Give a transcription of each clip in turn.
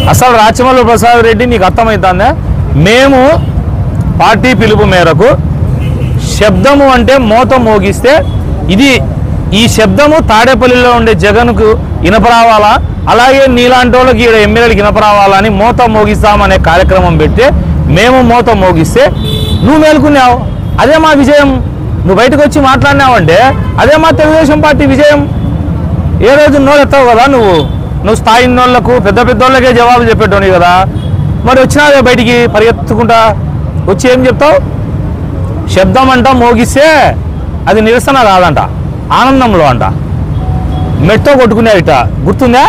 అసలు రాచమల్లు ప్రసాద్ రెడ్డి నీకు అర్థమవుతుందా మేము పార్టీ పిలుపు మేరకు శబ్దము అంటే మోత మోగిస్తే ఇది ఈ శబ్దము తాడేపల్లిలో ఉండే జగన్కు ఇనపరావాలా అలాగే నీలాంటి వాళ్ళకి ఈడ ఎమ్మెల్యేలకు ఇనపరావాలా అని మోత మోగిస్తామనే కార్యక్రమం పెడితే మేము మోత మోగిస్తే నువ్వు మేలుకున్నావు అదే మా విజయం నువ్వు బయటకు వచ్చి మాట్లాడినావంటే అదే మా తెలుగుదేశం పార్టీ విజయం ఏ రోజు నోరు ఎత్తావు కదా నువ్వు నువ్వు స్థాయి నోళ్ళకు పెద్ద పెద్ద వాళ్ళకే జవాబు చెప్పేటోని కదా మరి వచ్చినావే బయటికి పరిగెత్తుకుంటా వచ్చి ఏం చెప్తావు శబ్దం అంట మోగిస్తే అది నిరసన కాదంట ఆనందంలో అంట మెట్తో కొట్టుకునేవిట గుర్తుందా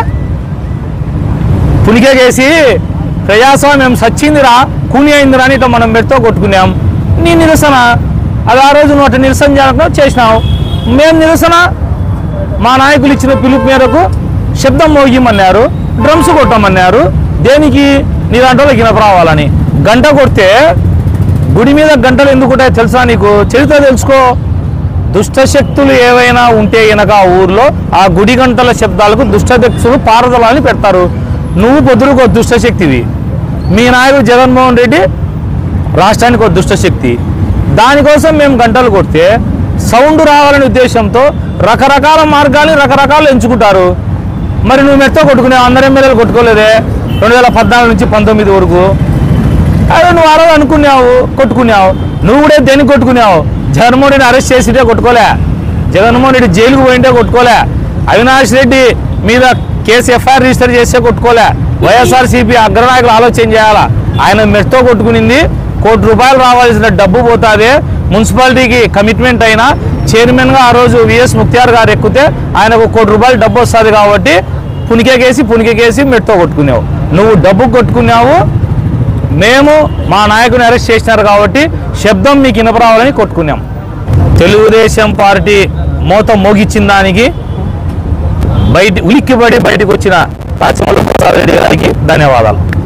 పులికేసి ప్రజాస్వామ్యం సచ్చిందిరా కూని అయిందిరా అని ఇట్లా మనం మెట్తో కొట్టుకున్నాం నీ నిరసన అది ఆ రోజు నువ్వు అట్లా నిరసన చేయడం చేసినావు మేము నిరసన మా నాయకులు ఇచ్చిన పిలుపు మేరకు శబ్దం మోగిమన్నారు డ్రమ్స్ కొట్టమన్నారు దేనికి నీ దాంట్లో రావాలని గంట కొడితే గుడి మీద గంటలు ఎందుకు ఉంటాయో తెలుసా నీకు చరిత్ర తెలుసుకో దుష్టశక్తులు ఏవైనా ఉంటే గనక ఆ ఊర్లో ఆ గుడి గంటల శబ్దాలకు దుష్టశక్తులు పారదలని పెడతారు నువ్వు పొద్దులకు ఒక దుష్టశక్తివి మీ నాయకుడు జగన్మోహన్ రెడ్డి రాష్ట్రానికి ఒక దుష్టశక్తి దానికోసం మేము గంటలు కొడితే సౌండ్ రావాలనే ఉద్దేశంతో రకరకాల మార్గాలు రకరకాలు ఎంచుకుంటారు మరి నువ్వు మెత్త కొట్టుకునేవు అందరు ఎమ్మెల్యేలు కొట్టుకోలేదే రెండు వేల పద్నాలుగు నుంచి పంతొమ్మిది వరకు అదే నువ్వు ఆ రోజు అనుకున్నావు కొట్టుకున్నావు నువ్వు కూడా దేనికి కొట్టుకున్నావు జగన్మోహన్ రెడ్డి అరెస్ట్ చేసిటే కొట్టుకోలే జగన్మోహన్ రెడ్డి జైలుకు పోయింటే కొట్టుకోలే అవినాష్ రెడ్డి మీద కేసు ఎఫ్ఐఆర్ రిజిస్టర్ చేస్తే కొట్టుకోలే వైఎస్ఆర్సీపీ అగ్రనాయకులు ఆలోచన చేయాలా ఆయన మెట్తో కొట్టుకునింది కోటి రూపాయలు రావాల్సిన డబ్బు పోతాదే మున్సిపాలిటీకి కమిట్మెంట్ అయినా చైర్మన్గా ఆ రోజు విఎస్ ముక్తియార్ గారు ఎక్కితే ఆయనకు కోటి రూపాయలు డబ్బు వస్తుంది కాబట్టి పునికేకేసి పునికేకేసి మెట్తో కొట్టుకున్నావు నువ్వు డబ్బు కొట్టుకున్నావు మేము మా నాయకుని అరెస్ట్ చేసినారు కాబట్టి శబ్దం మీకు వినపరావాలని కొట్టుకున్నాం తెలుగుదేశం పార్టీ మూత మోగిచ్చిన దానికి బయట ఉలిక్కిపడి బయటకు వచ్చిన రాచమల్లి ప్రసాద్ రెడ్డి గారికి ధన్యవాదాలు